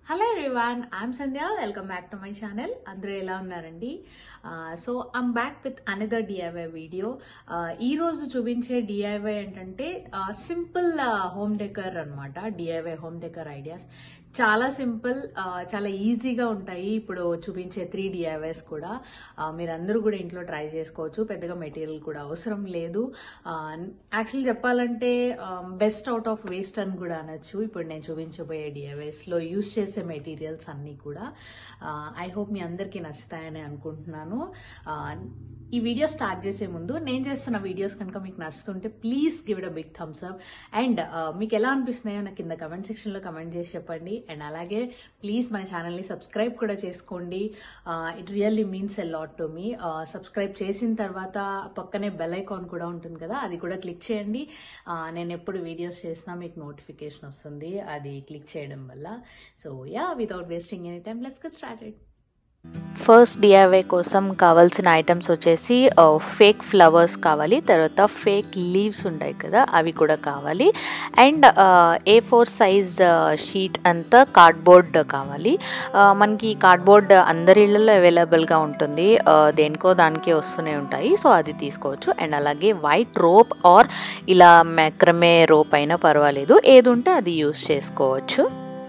hello everyone I'm Sandhya welcome back to my channel అందరూ ఎలా ఉన్నారండి so I'm back with another DIY video ఈరోజు చూపించే డిఐవై ఏంటంటే సింపుల్ హోమ్ డెకర్ అనమాట డిఐవై హోమ్ డెకర్ ఐడియాస్ చాలా సింపుల్ చాలా ఈజీగా ఉంటాయి ఇప్పుడు చూపించే త్రీ డిఐవైస్ కూడా ఆ, మీరందరూ కూడా ఇంట్లో ట్రై చేసుకోవచ్చు పెద్దగా మెటీరియల్ కూడా అవసరం లేదు యాక్చువల్లీ చెప్పాలంటే బెస్ట్ అవుట్ ఆఫ్ వేస్ట్ అని కూడా అనొచ్చు ఇప్పుడు నేను చూపించబోయే డిఐవైస్లో యూస్ చేసే మెటీరియల్స్ అన్నీ కూడా ఐ హోప్ మీ అందరికీ నచ్చుతాయని అనుకుంటున్నాను ఆ, ఈ వీడియో స్టార్ట్ చేసే ముందు నేను చేస్తున్న వీడియోస్ కనుక మీకు నచ్చుతుంటే please give it a big thumbs up and మీకు ఎలా అనిపిస్తున్నాయో నాకు కింద కమెంట్ సెక్షన్లో కమెంట్ చేసి చెప్పండి అండ్ అలాగే ప్లీజ్ మన ఛానల్ని సబ్స్క్రైబ్ కూడా చేసుకోండి it really means a lot to me subscribe చేసిన తర్వాత పక్కనే బెల్ ఐకాన్ కూడా ఉంటుంది కదా అది కూడా క్లిక్ చేయండి ఆ, నేను ఎప్పుడు వీడియోస్ చేసినా మీకు నోటిఫికేషన్ వస్తుంది అది క్లిక్ చేయడం వల్ల so ya without wasting any time let's get started first DIY కోసం కావాల్సిన ఐటమ్స్ వచ్చేసి ఫేక్ ఫ్లవర్స్ కావాలి తర్వాత ఫేక్ లీవ్స్ ఉంటాయి కదా అవి కూడా కావాలి and A four size sheet అంతా కార్డ్బోర్డ్ కావాలి ఆ, మనకి కార్డ్బోర్డ్ అందరి ఇళ్ళలో అవైలబుల్గా ఉంటుంది ఆ, దేనికో దానికి వస్తూనే ఉంటాయి సో అది తీసుకోవచ్చు అండ్ అలాగే వైట్ రోప్ ఆర్ ఇలా మెక్రమే రోప్ అయినా పర్వాలేదు ఏది ఉంటే అది యూస్ చేసుకోవచ్చు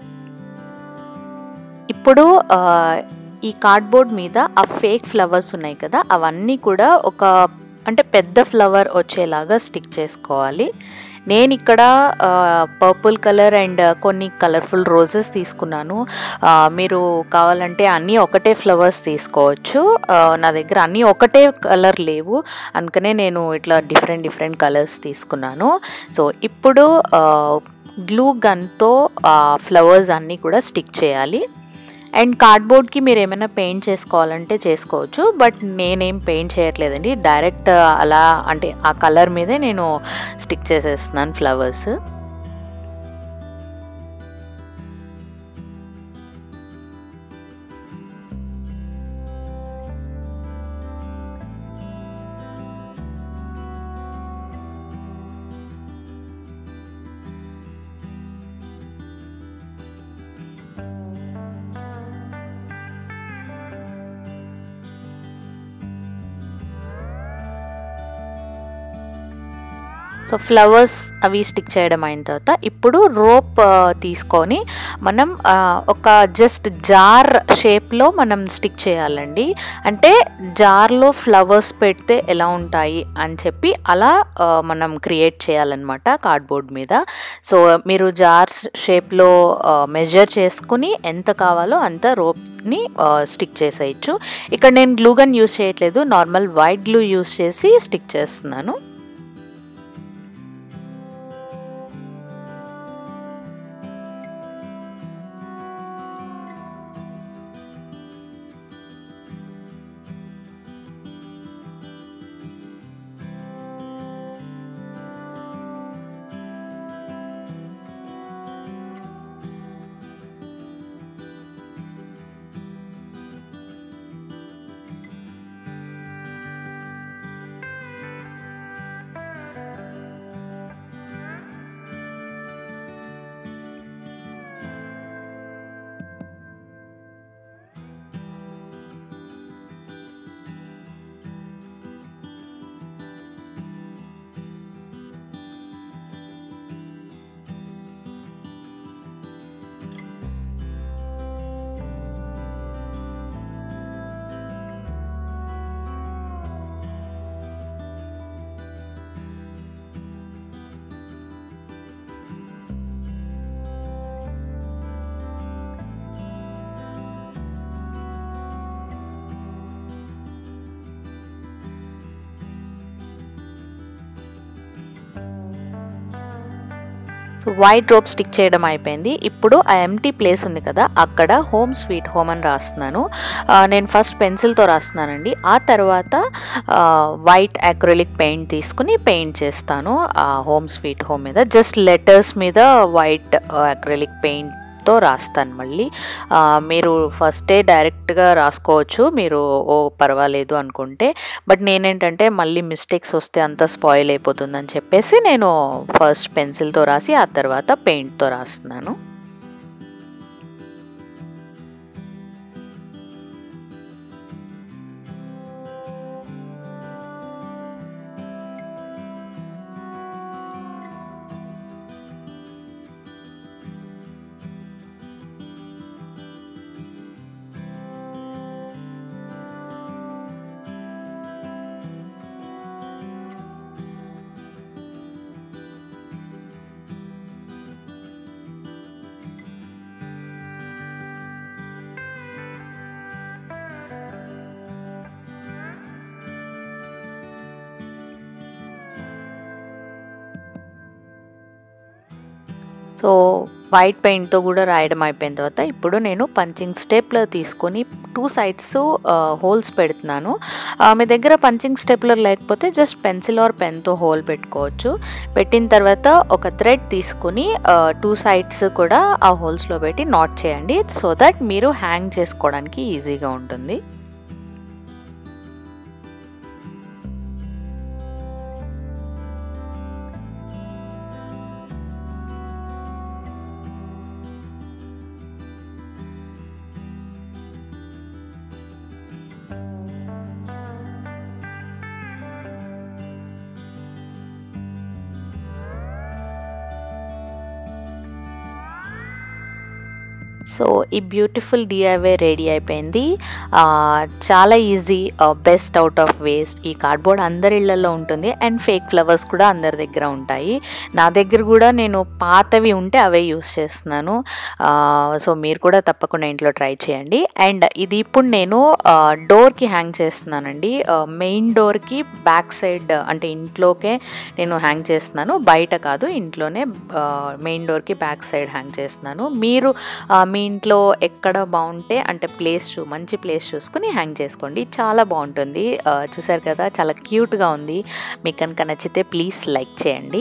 ఇప్పుడు ఆ, ఈ కార్డ్బోర్డ్ మీద ఆ ఫేక్ ఫ్లవర్స్ ఉన్నాయి కదా అవన్నీ కూడా ఒక అంటే పెద్ద ఫ్లవర్ వచ్చేలాగా స్టిక్ చేసుకోవాలి నేను ఇక్కడ పర్పుల్ కలర్ అండ్ కొన్ని కలర్ఫుల్ రోజెస్ తీసుకున్నాను ఆ, మీరు కావాలంటే అన్నీ ఒకటే ఫ్లవర్స్ తీసుకోవచ్చు ఆ, నా దగ్గర అన్నీ ఒకటే కలర్ లేవు అందుకనే నేను ఇట్లా డిఫరెంట్ డిఫరెంట్ కలర్స్ తీసుకున్నాను సో ఇప్పుడు గ్లూ గన్తో ఫ్లవర్స్ అన్నీ కూడా స్టిక్ చేయాలి అండ్ కార్డ్బోర్డ్కి మీరు ఏమైనా పెయింట్ చేసుకోవాలంటే చేసుకోవచ్చు బట్ నేనేం పెయింట్ చేయట్లేదండి డైరెక్ట్ అలా అంటే ఆ కలర్ మీదే నేను స్టిక్ చేసేస్తున్నాను ఫ్లవర్స్ సో ఫ్లవర్స్ అవి స్టిక్ చేయడం అయిన తర్వాత ఇప్పుడు రోప్ తీసుకొని మనం ఆ, ఒక జస్ట్ జార్ షేప్లో మనం స్టిక్ చేయాలండి అంటే జార్లో ఫ్లవర్స్ పెడితే ఎలా ఉంటాయి అని చెప్పి అలా ఆ, మనం క్రియేట్ చేయాలన్నమాట కార్డ్బోర్డ్ మీద సో మీరు జార్ షేప్లో మెజర్ చేసుకుని ఎంత కావాలో అంత రోప్ని స్టిక్ చేసేయచ్చు ఇక్కడ నేను గ్లూగన్ యూస్ చేయట్లేదు నార్మల్ వైట్ గ్లూ యూస్ చేసి స్టిక్ చేస్తున్నాను సో వైట్ రోప్ స్టిక్ చేయడం అయిపోయింది ఇప్పుడు ఆ ఎంటీ ప్లేస్ ఉంది కదా అక్కడ హోమ్ స్వీట్ హోమ్ అని రాస్తున్నాను ఆ, నేను ఫస్ట్ పెన్సిల్తో రాస్తున్నానండి ఆ తర్వాత ఆ, వైట్ అక్రిలిక్ పెయింట్ తీసుకుని పెయింట్ చేస్తాను ఆ హోమ్ స్వీట్ హోమ్ మీద జస్ట్ లెటర్స్ మీద వైట్ అక్రిలిక్ పెయింట్ తో రాస్తాను మళ్ళీ ఆ, మీరు ఫస్టే డైరెక్ట్గా రాసుకోవచ్చు మీరు ఓ పర్వాలేదు అనుకుంటే బట్ నేనేంటంటే మళ్ళీ మిస్టేక్స్ వస్తే అంతా స్పాయిల్ అయిపోతుందని చెప్పేసి నేను ఫస్ట్ పెన్సిల్తో రాసి ఆ తర్వాత పెయింట్తో రాస్తున్నాను సో వైట్ పెయింట్తో కూడా రాయడం అయిపోయిన తర్వాత ఇప్పుడు నేను పంచింగ్ స్టెప్లర్ తీసుకొని టూ సైడ్స్ హోల్స్ పెడుతున్నాను ఆ, మీ దగ్గర పంచింగ్ స్టెప్లర్ లేకపోతే జస్ట్ పెన్సిల్ ఆర్ పెన్తో హోల్ పెట్టుకోవచ్చు పెట్టిన తర్వాత ఒక థ్రెడ్ తీసుకుని టూ సైడ్స్ కూడా ఆ హోల్స్లో పెట్టి నాట్ చేయండి సో దట్ మీరు హ్యాంగ్ చేసుకోవడానికి ఈజీగా ఉంటుంది సో ఈ బ్యూటిఫుల్ డిఐవై రెడీ అయిపోయింది ఆ, చాలా easy best out of waste ఈ కార్డ్బోర్డ్ అందరి ఇళ్లలో ఉంటుంది అండ్ ఫేక్ ఫ్లవర్స్ కూడా అందరి దగ్గర ఉంటాయి నా దగ్గర కూడా నేను పాతవి ఉంటే అవే యూస్ చేస్తున్నాను ఆ, సో మీరు కూడా తప్పకుండా ఇంట్లో ట్రై చేయండి అండ్ ఇది ఇప్పుడు నేను ఆ, డోర్కి హ్యాంగ్ చేస్తున్నానండి ఆ, మెయిన్ డోర్కి బ్యాక్ సైడ్ అంటే ఇంట్లోకే నేను హ్యాంగ్ చేస్తున్నాను బయట కాదు ఇంట్లోనే ఆ, మెయిన్ డోర్కి బ్యాక్ సైడ్ హ్యాంగ్ చేస్తున్నాను మీరు ఆ, మీ ఇంట్లో ఎక్కడ బాగుంటే అంటే ప్లేస్ చూ మంచి ప్లేస్ చూసుకుని హ్యాంగ్ చేసుకోండి చాలా బాగుంటుంది ఆ, చూసారు కదా చాలా క్యూట్గా ఉంది మీకు కనుక నచ్చితే ప్లీజ్ లైక్ చేయండి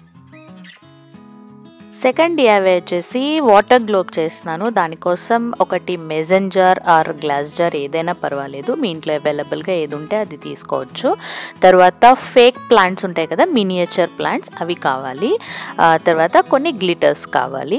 సెకండ్ డిఐవై వచ్చేసి వాటర్ గ్లోబ్ చేస్తున్నాను దానికోసం ఒకటి mason jar or glass jar ఏదైనా పర్వాలేదు మీ ఇంట్లో అవైలబుల్గా ఏది ఉంటే అది తీసుకోవచ్చు తర్వాత ఫేక్ ప్లాంట్స్ ఉంటాయి కదా మినియేచర్ ప్లాంట్స్ అవి కావాలి ఆ, తర్వాత కొన్ని గ్లిటర్స్ కావాలి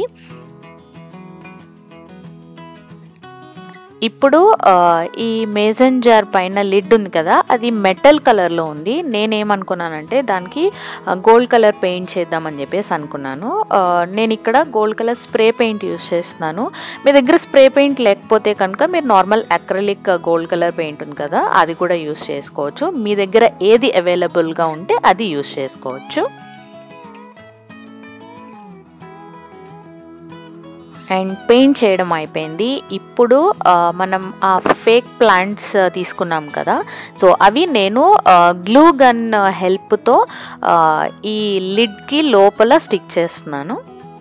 ఇప్పుడు ఆ, ఈ మేజన్ జార్ పైన లిడ్ ఉంది కదా అది మెటల్ కలర్లో ఉంది నేనేమనుకున్నానంటే దానికి గోల్డ్ కలర్ పెయింట్ చేద్దామని చెప్పేసి అనుకున్నాను ఆ, నేను ఇక్కడ gold colour spray paint use చేస్తున్నాను మీ దగ్గర స్ప్రే పెయింట్ లేకపోతే కనుక మీరు normal acrylic gold colour paint ఉంది కదా అది కూడా యూస్ చేసుకోవచ్చు మీ దగ్గర ఏది అవైలబుల్గా ఉంటే అది యూస్ చేసుకోవచ్చు అండ్ పెయింట్ చేయడం అయిపోయింది ఇప్పుడు ఆ, మనం ఆ ఫేక్ ప్లాంట్స్ తీసుకున్నాం కదా సో అవి నేను గ్లూ గన్ హెల్ప్తో ఈ లిడ్కి లోపల స్టిక్ చేస్తున్నాను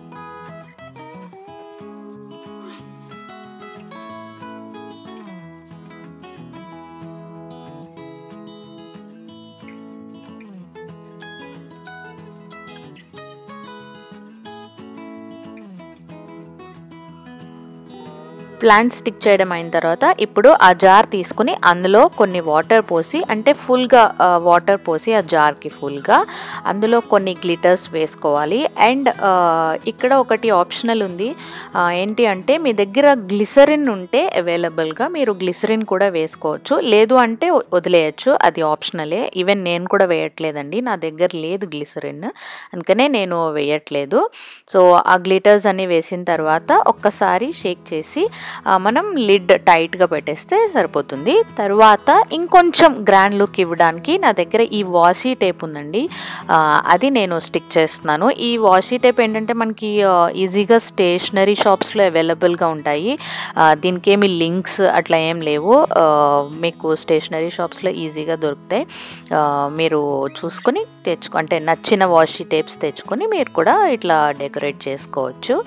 ప్లాంట్ స్టిక్ చేయడం అయిన తర్వాత ఇప్పుడు ఆ జార్ తీసుకుని అందులో కొన్ని వాటర్ పోసి అంటే ఫుల్గా వాటర్ పోసి ఆ జార్కి ఫుల్గా అందులో కొన్ని గ్లిటర్స్ వేసుకోవాలి అండ్ ఇక్కడ ఒకటి ఆప్షనల్ ఉంది ఆ, ఏంటి అంటే మీ దగ్గర గ్లిసరిన్ ఉంటే అవైలబుల్గా మీరు గ్లిసరిన్ కూడా వేసుకోవచ్చు లేదు అంటే వ- వదిలేయచ్చు అది ఆప్షనలే ఈవెన్ నేను కూడా వేయట్లేదండి నా దగ్గర లేదు గ్లిసరిన్ అందుకనే నేను వేయట్లేదు సో ఆ గ్లిటర్స్ అన్ని వేసిన తర్వాత ఒక్కసారి షేక్ చేసి ఆ, మనం లిడ్ టైట్గా పెట్టేస్తే సరిపోతుంది తర్వాత ఇంకొంచెం గ్రాండ్ లుక్ ఇవ్వడానికి నా దగ్గర ఈ వాషీ టేప్ ఉందండి ఆ, అది నేను స్టిక్ చేస్తున్నాను ఈ వాషీ టేప్ ఏంటంటే మనకి ఆ, ఈజీగా స్టేషనరీ షాప్స్లో అవైలబుల్గా ఉంటాయి ఆ, దీనికి ఏమి లింక్స్ అట్లా ఏం లేవు ఆ, మీకు స్టేషనరీ షాప్స్లో ఈజీగా దొరుకుతాయి ఆ, మీరు చూసుకొని తెచ్చుకో అంటే నచ్చిన వాషీ టేప్స్ తెచ్చుకొని మీరు కూడా ఇట్లా డెకరేట్ చేసుకోవచ్చు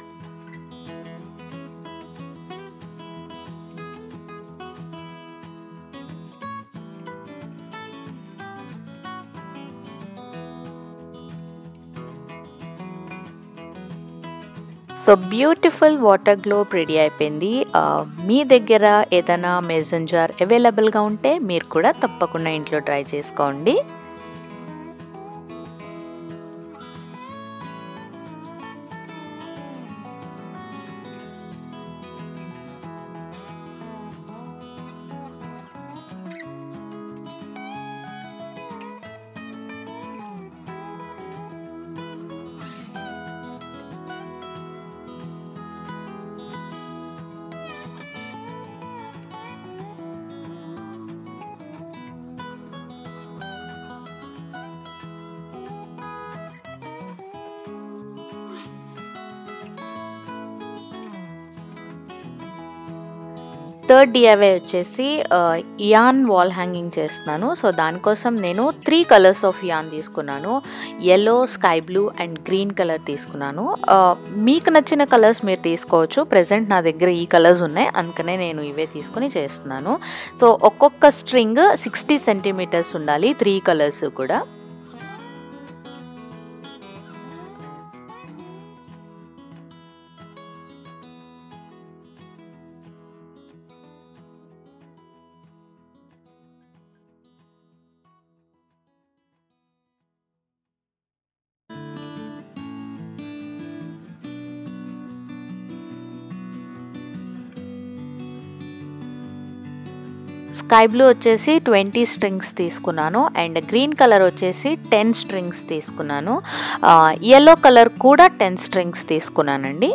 so beautiful water globe ready అయిపోయింది ఆ, మీ దగ్గర ఏదైనా మెజన్ జార్ అవైలబుల్గా ఉంటే మీరు కూడా తప్పకుండా ఇంట్లో ట్రై చేసుకోండి థర్డ్ డిఐవై వచ్చేసి ఇయాన్ వాల్ హ్యాంగింగ్ చేస్తున్నాను సో దానికోసం నేను త్రీ కలర్స్ ఆఫ్ ఇయాన్ తీసుకున్నాను yellow sky blue and green colour తీసుకున్నాను ఆ, మీకు నచ్చిన కలర్స్ మీరు తీసుకోవచ్చు ప్రజెంట్ నా దగ్గర ఈ కలర్స్ ఉన్నాయి అందుకనే నేను ఇవే తీసుకుని చేస్తున్నాను సో ఒక్కొక్క స్ట్రింగ్ సిక్స్టీ సెంటీమీటర్స్ ఉండాలి త్రీ కలర్స్ కూడా స్కై బ్లూ వచ్చేసి ట్వంటీ స్ట్రింగ్స్ తీసుకున్నాను అండ్ గ్రీన్ కలర్ వచ్చేసి టెన్ స్ట్రింగ్స్ తీసుకున్నాను ఎల్లో కలర్ కూడా టెన్ స్ట్రింగ్స్ తీసుకున్నానండి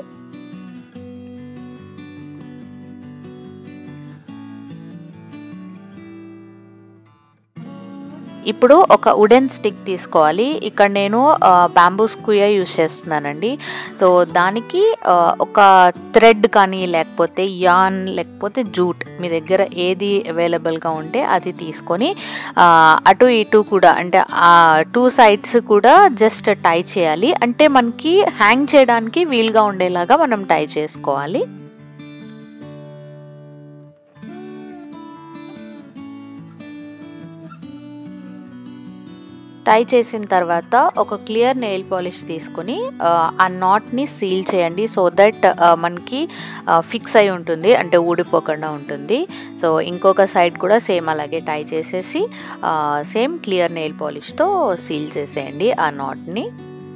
ఇప్పుడు ఒక వుడెన్ స్టిక్ తీసుకోవాలి ఇక్కడ నేను బ్యాంబూ స్క్యూయర్ యూస్ చేస్తున్నానండి సో దానికి ఆ, ఒక థ్రెడ్ కానీ లేకపోతే యాన్ లేకపోతే జూట్ మీ దగ్గర ఏది అవైలబుల్గా ఉంటే అది తీసుకొని ఆ, అటు ఇటు కూడా అంటే ఆ టూ సైడ్స్ కూడా జస్ట్ టై చేయాలి అంటే మనకి హ్యాంగ్ చేయడానికి వీలుగా ఉండేలాగా మనం టై చేసుకోవాలి టై చేసిన తర్వాత ఒక క్లియర్ నెయిల్ పాలిష్ తీసుకుని ఆ, ఆ నాట్ని సీల్ చేయండి సో దట్ మనకి ఫిక్స్ అయి ఉంటుంది అంటే ఊడిపోకుండా ఉంటుంది సో ఇంకొక సైడ్ కూడా సేమ్ అలాగే టై చేసేసి సేమ్ క్లియర్ నెయిల్ పాలిష్తో సీల్ చేసేయండి ఆ నాట్ని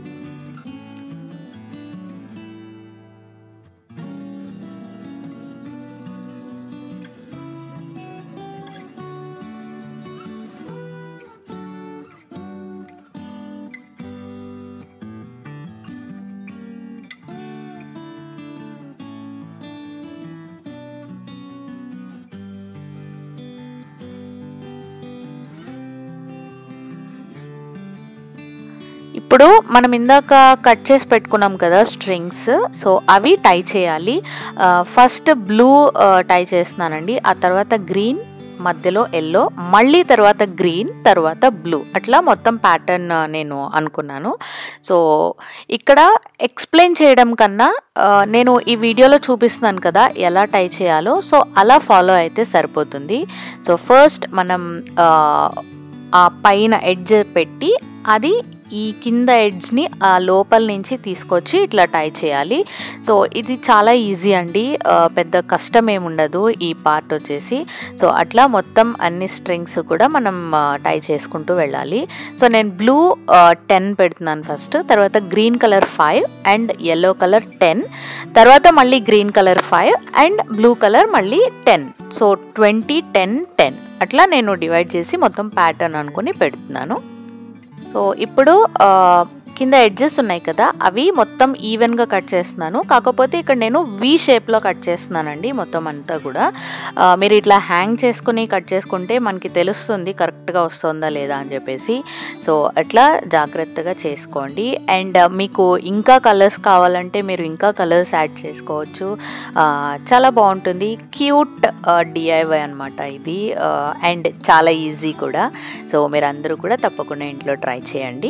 ఇప్పుడు మనం ఇందాక కట్ చేసి పెట్టుకున్నాం కదా స్ట్రింగ్స్ సో అవి టై చేయాలి ఫస్ట్ బ్లూ టై చేస్తున్నానండి ఆ తర్వాత గ్రీన్ మధ్యలో ఎల్లో మళ్ళీ తర్వాత గ్రీన్ తర్వాత బ్లూ అట్లా మొత్తం ప్యాటర్న్ నేను అనుకున్నాను సో ఇక్కడ ఎక్స్ప్లెయిన్ చేయడం కన్నా ఆ, నేను ఈ వీడియోలో చూపిస్తున్నాను కదా ఎలా టై చేయాలో సో అలా ఫాలో అయితే సరిపోతుంది సో ఫస్ట్ మనం ఆ, ఆ పైన ఎడ్జ్ పెట్టి అది ఈ కింద ఎడ్జ్ని ఆ లోపల నుంచి తీసుకొచ్చి ఇట్లా టై చేయాలి సో ఇది చాలా ఈజీ అండి ఆ, పెద్ద కష్టం ఏముండదు ఈ పార్ట్ వచ్చేసి సో అట్లా మొత్తం అన్ని స్ట్రింగ్స్ కూడా మనం ఆ, టై చేసుకుంటూ వెళ్ళాలి సో నేను బ్లూ టెన్ పెడుతున్నాను ఫస్ట్ తర్వాత green colour five and yellow colour ten తర్వాత మళ్ళీ green colour five and blue colour మళ్ళీ ten so twenty ten ten అట్లా నేను డివైడ్ చేసి మొత్తం ప్యాటర్న్ అనుకుని పెడుతున్నాను సో ఇప్పుడు ఆ, కింద ఎడ్జెస్ ఉన్నాయి కదా అవి మొత్తం ఈవెన్గా కట్ చేస్తున్నాను కాకపోతే ఇక్కడ నేను వి షేప్లో కట్ చేస్తున్నానండి మొత్తం అంతా కూడా ఆ, మీరు iట్లా హ్యాంగ్ చేసుకుని కట్ చేసుకుంటే మనకి తెలుస్తుంది కరెక్ట్గా వస్తుందా లేదా అని చెప్పేసి సో అట్లా జాగ్రత్తగా చేసుకోండి అండ్ మీకు ఇంకా కలర్స్ కావాలంటే మీరు ఇంకా కలర్స్ యాడ్ చేసుకోవచ్చు ఆ, చాలా బాగుంటుంది క్యూట్ డిఐవై అనమాట ఇది అండ్ చాలా ఈజీ కూడా సో మీరు అందరూ కూడా తప్పకుండా ఇంట్లో ట్రై చేయండి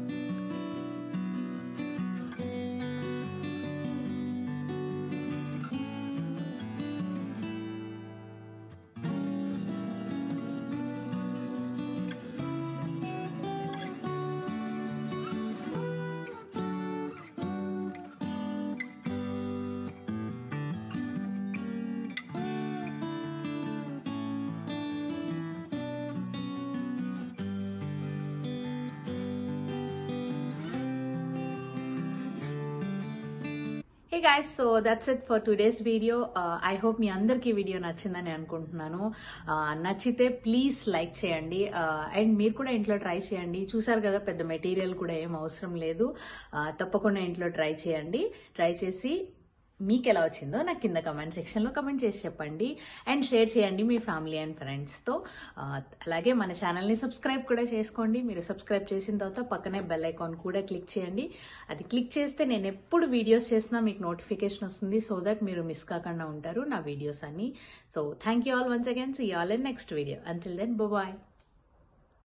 hey guys so that's it for today's video I hope మీ అందరికీ వీడియో నచ్చిందని అనుకుంటున్నాను Uh, నచ్చితే ప్లీజ్ లైక్ చేయండి అండ్ మీరు కూడా ఇంట్లో ట్రై చేయండి చూసారు కదా పెద్ద మెటీరియల్ కూడా ఏం అవసరం లేదు Uh, తప్పకుండా ఇంట్లో ట్రై చేయండి ట్రై చేసి మీకు ఎలా వచ్చిందో నాకు కింద కమెంట్ సెక్షన్లో కమెంట్ చేసి చెప్పండి అండ్ షేర్ చేయండి మీ ఫ్యామిలీ అండ్ ఫ్రెండ్స్తో అలాగే మన ఛానల్ని సబ్స్క్రైబ్ కూడా చేసుకోండి మీరు సబ్స్క్రైబ్ చేసిన తర్వాత పక్కనే బెల్ ఐకాన్ కూడా క్లిక్ చేయండి అది క్లిక్ చేస్తే నేను ఎప్పుడు వీడియోస్ చేసినా మీకు నోటిఫికేషన్ వస్తుంది సో దట్ మీరు మిస్ కాకుండా ఉంటారు నా వీడియోస్ అన్ని so thank you all once again see all in next video until then bye